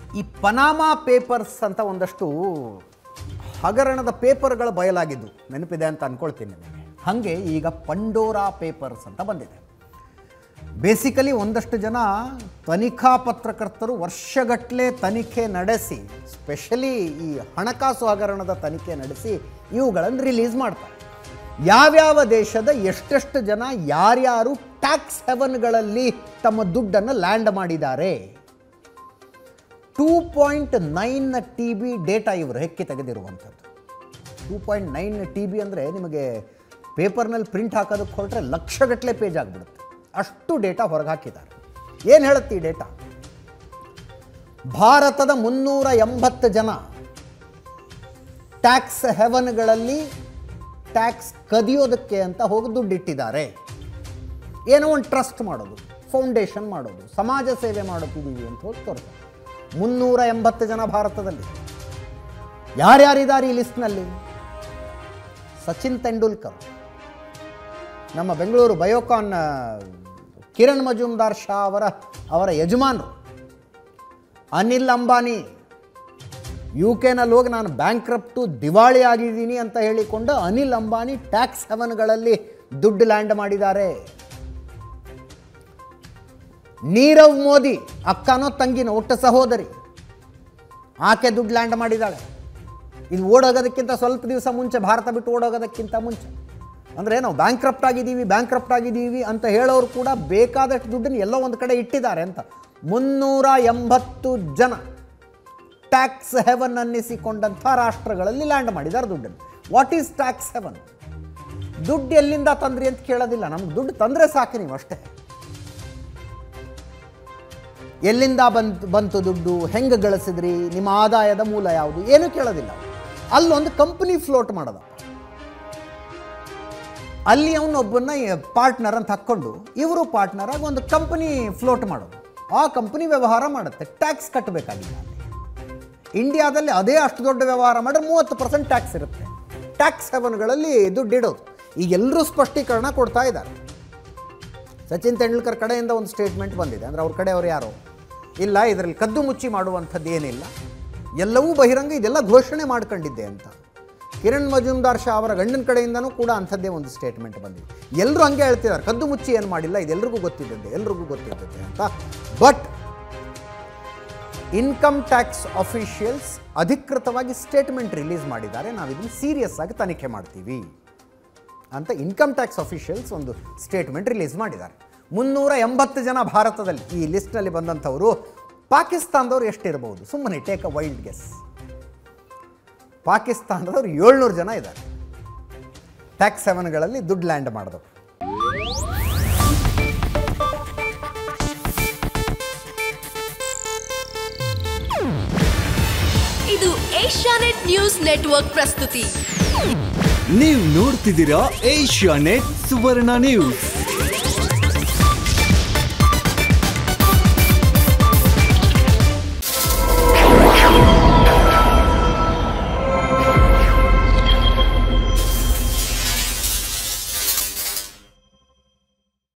ಈ ಪನಾಮಾ ಪೇಪರ್ಸ್ ಅಂತ ಒಂದಷ್ಟು ಹಗರಣದ ಪೇಪರ್ಗಳು ಬಯಲಾಗಿದ್ದು ನೆನಪಿದೆ ಅಂತ ಅಂದ್ಕೊಳ್ತೀನಿ ನಿಮಗೆ ಹಾಗೆ ಈಗ ಪಂಡೋರಾ ಪೇಪರ್ಸ್ ಅಂತ ಬಂದಿದೆ ಬೇಸಿಕಲಿ ಒಂದಷ್ಟು ಜನ ತನಿಖಾ ಪತ್ರಕರ್ತರು ವರ್ಷಗಟ್ಟಲೆ ತನಿಖೆ ನಡೆಸಿ ಸ್ಪೆಷಲಿ ಈ ಹಣಕಾಸು ಹಗರಣದ ತನಿಖೆ ನಡೆಸಿ ಇವುಗಳನ್ನು ರಿಲೀಸ್ ಮಾಡ್ತಾರೆ ಯಾವ್ಯಾವ ದೇಶದ ಎಷ್ಟೆಷ್ಟು ಜನ ಯಾರ್ಯಾರು ಟ್ಯಾಕ್ಸ್ ಹೆವನ್ಗಳಲ್ಲಿ ತಮ್ಮ ದುಡ್ಡನ್ನು ಲ್ಯಾಂಡ್ ಮಾಡಿದ್ದಾರೆ two point nine T B data ಇವರು ಹೆಕ್ಕಿ ತೆಗೆದಿರುವಂಥದ್ದು two point nine T B ಅಂದರೆ ನಿಮಗೆ ಪೇಪರ್ನಲ್ಲಿ ಪ್ರಿಂಟ್ ಹಾಕೋದಕ್ಕೆ ಹೊರಟ್ರೆ ಲಕ್ಷಗಟ್ಟಲೆ ಪೇಜ್ ಆಗಿಬಿಡುತ್ತೆ ಅಷ್ಟು ಡೇಟಾ ಹೊರಗೆ ಹಾಕಿದ್ದಾರೆ ಏನು ಹೇಳುತ್ತೆ ಈ ಡೇಟಾ ಭಾರತದ ಮುನ್ನೂರ ಎಂಬತ್ತು ಜನ ಟ್ಯಾಕ್ಸ್ ಹೆವನ್ಗಳಲ್ಲಿ ಟ್ಯಾಕ್ಸ್ ಕದಿಯೋದಕ್ಕೆ ಅಂತ ಹೋಗಿ ದುಡ್ಡಿಟ್ಟಿದ್ದಾರೆ ಏನೋ ಒಂದು ಟ್ರಸ್ಟ್ ಮಾಡೋದು ಫೌಂಡೇಶನ್ ಮಾಡೋದು ಸಮಾಜ ಸೇವೆ ಮಾಡುತ್ತಿದ್ದೀವಿ ಅಂತ ಹೋಗಿ ತೋರ್ತಾರೆ ಮುನ್ನೂರ ಎಂಬತ್ತು ಜನ ಭಾರತದಲ್ಲಿ ಯಾರ್ಯಾರಿದ್ದಾರೆ ಈ ಲಿಸ್ಟ್ನಲ್ಲಿ ಸಚಿನ್ ತೆಂಡೂಲ್ಕರ್ ನಮ್ಮ ಬೆಂಗಳೂರು ಬಯೋಕಾನ್ ಆ, ಕಿರಣ್ ಮಜುಮ್ದಾರ್ ಶಾ ಅವರ ಅವರ ಯಜಮಾನರು ಅನಿಲ್ ಅಂಬಾನಿ ಯು ಕೆನಲ್ಲಿ ಹೋಗಿ ನಾನು ಬ್ಯಾಂಕ್ರಪ್ಟು ದಿವಾಳಿ ಆಗಿದ್ದೀನಿ ಅಂತ ಹೇಳಿಕೊಂಡು ಅನಿಲ್ ಅಂಬಾನಿ ಟ್ಯಾಕ್ಸ್ ಹೆವನ್ಗಳಲ್ಲಿ ದುಡ್ಡು ಲ್ಯಾಂಡ್ ಮಾಡಿದ್ದಾರೆ ನೀರವ್ ಮೋದಿ ಅಕ್ಕನೋ ತಂಗಿನೋ ಒಟ್ಟು ಸಹೋದರಿ ಆಕೆ ದುಡ್ಡು ಲ್ಯಾಂಡ್ ಮಾಡಿದ್ದಾಳೆ ಇದು ಓಡೋಗೋದಕ್ಕಿಂತ ಸ್ವಲ್ಪ ದಿವಸ ಮುಂಚೆ ಭಾರತ ಬಿಟ್ಟು ಓಡೋಗೋದಕ್ಕಿಂತ ಮುಂಚೆ ಅಂದರೆ ನಾವು ಬ್ಯಾಂಕ್ರಪ್ಟ್ ಆಗಿದ್ದೀವಿ ಬ್ಯಾಂಕ್ರಪ್ಟ್ ಆಗಿದ್ದೀವಿ ಅಂತ ಹೇಳೋರು ಕೂಡ ಬೇಕಾದಷ್ಟು ದುಡ್ಡನ್ನು ಎಲ್ಲೋ ಒಂದು ಕಡೆ ಇಟ್ಟಿದ್ದಾರೆ ಅಂತ ಮುನ್ನೂರ ಎಂಬತ್ತು ಜನ ಟ್ಯಾಕ್ಸ್ ಹೆವನ್ ಅನ್ನಿಸಿಕೊಂಡಂಥ ರಾಷ್ಟ್ರಗಳಲ್ಲಿ ಲ್ಯಾಂಡ್ ಮಾಡಿದ್ದಾರೆ ದುಡ್ಡನ್ನು ವಾಟ್ ಈಸ್ ಟ್ಯಾಕ್ಸ್ ಹೆವನ್ ದುಡ್ಡು ಎಲ್ಲಿಂದ ತಂದ್ರಿ ಅಂತ ಕೇಳೋದಿಲ್ಲ ನಮ್ಗೆ ದುಡ್ಡು ತಂದರೆ ಸಾಕು ನೀವು ಅಷ್ಟೇ ಎಲ್ಲಿಂದ ಬಂತು ಬಂತು ದುಡ್ಡು ಹೆಂಗೆ ಗಳಿಸಿದ್ರಿ ನಿಮ್ಮ ಆದಾಯದ ಮೂಲ ಯಾವುದು ಏನೂ ಕೇಳೋದಿಲ್ಲ ಅಲ್ಲೊಂದು ಕಂಪನಿ ಫ್ಲೋಟ್ ಮಾಡೋದ ಅಲ್ಲಿ ಅವನೊಬ್ಬನ್ನ ಪಾರ್ಟ್ನರ್ ಅಂತ ಹಾಕ್ಕೊಂಡು ಇವರು ಪಾರ್ಟ್ನರ್ ಆಗಿ ಒಂದು ಕಂಪನಿ ಫ್ಲೋಟ್ ಮಾಡೋದು ಆ ಕಂಪನಿ ವ್ಯವಹಾರ ಮಾಡುತ್ತೆ ಟ್ಯಾಕ್ಸ್ ಕಟ್ಟಬೇಕಾಗಿಲ್ಲ ಅಲ್ಲಿ ಇಂಡಿಯಾದಲ್ಲಿ ಅದೇ ಅಷ್ಟು ದೊಡ್ಡ ವ್ಯವಹಾರ ಮಾಡಿದ್ರೆ ಮೂವತ್ತು ಪರ್ಸೆಂಟ್ ಟ್ಯಾಕ್ಸ್ ಇರುತ್ತೆ ಟ್ಯಾಕ್ಸ್ ಹೆವನ್ಗಳಲ್ಲಿ ದುಡ್ಡಿಡೋದು ಈಗ ಎಲ್ಲರೂ ಸ್ಪಷ್ಟೀಕರಣ ಕೊಡ್ತಾ ಇದ್ದಾರೆ ಸಚಿನ್ ತೆಂಡೂಲ್ಕರ್ ಕಡೆಯಿಂದ ಒಂದು ಸ್ಟೇಟ್ಮೆಂಟ್ ಬಂದಿದೆ ಅಂದರೆ ಅವ್ರ ಕಡೆ ಅವ್ರು ಯಾರು ಇಲ್ಲ ಇದರಲ್ಲಿ ಕದ್ದು ಮುಚ್ಚಿ ಮಾಡುವಂಥದ್ದು ಏನಿಲ್ಲ ಎಲ್ಲವೂ ಬಹಿರಂಗ ಇದೆಲ್ಲ ಘೋಷಣೆ ಮಾಡ್ಕೊಂಡಿದ್ದೆ ಅಂತ ಕಿರಣ್ ಮಜುಮ್ದಾರ್ ಶಾ ಅವರ ಗಂಡನ ಕಡೆಯಿಂದನೂ ಕೂಡ ಅಂಥದ್ದೇ ಒಂದು ಸ್ಟೇಟ್ಮೆಂಟ್ ಬಂದಿದೆ ಎಲ್ಲರೂ ಹಂಗೆ ಹೇಳ್ತಿದ್ದಾರೆ ಕದ್ದು ಮುಚ್ಚಿ ಏನು ಮಾಡಿಲ್ಲ ಇದೆಲ್ರಿಗೂ ಗೊತ್ತಿದ್ದದ್ದೆ ಎಲ್ರಿಗೂ ಗೊತ್ತಿದ್ದದ್ದೆ ಅಂತ ಬಟ್ ಇನ್ಕಮ್ ಟ್ಯಾಕ್ಸ್ ಅಫಿಷಿಯಲ್ಸ್ ಅಧಿಕೃತವಾಗಿ ಸ್ಟೇಟ್ಮೆಂಟ್ ರಿಲೀಸ್ ಮಾಡಿದ್ದಾರೆ ನಾವು ಇದನ್ನು ಸೀರಿಯಸ್ ಆಗಿ ತನಿಖೆ ಮಾಡ್ತೀವಿ ಅಂತ ಇನ್ಕಮ್ ಟ್ಯಾಕ್ಸ್ ಅಫಿಷಿಯಲ್ಸ್ ಒಂದು ಸ್ಟೇಟ್ಮೆಂಟ್ ರಿಲೀಸ್ ಮಾಡಿದ್ದಾರೆ ಮುನ್ನೂರ ಎಂಬತ್ತು ಜನ ಭಾರತದಲ್ಲಿ ಈ ಲಿಸ್ಟ್ನಲ್ಲಿ ಬಂದಂಥವರು ಪಾಕಿಸ್ತಾನದವ್ರು ಎಷ್ಟಿರ್ಬೋದು ಸುಮ್ಮನೆ ಟೇಕ್ ಅ ವೈಲ್ಡ್ ಗೆಸ್ ಪಾಕಿಸ್ತಾನದವ್ರು ಏಳ್ನೂರು ಜನ ಇದ್ದಾರೆ ಟ್ಯಾಕ್ಸ್ ಸೆವೆನ್ಗಳಲ್ಲಿ ದುಡ್ಡು ಲ್ಯಾಂಡ್ ಮಾಡಿದವರು ಇದು ಏಷ್ಯಾನೆಟ್ ನ್ಯೂಸ್ ನೆಟ್ವರ್ಕ್ ಪ್ರಸ್ತುತಿ ನೀವು ನೋಡ್ತಿದ್ದೀರಾ ಏಷ್ಯಾ ನೆಟ್ ಸುವರ್ಣ ನ್ಯೂಸ್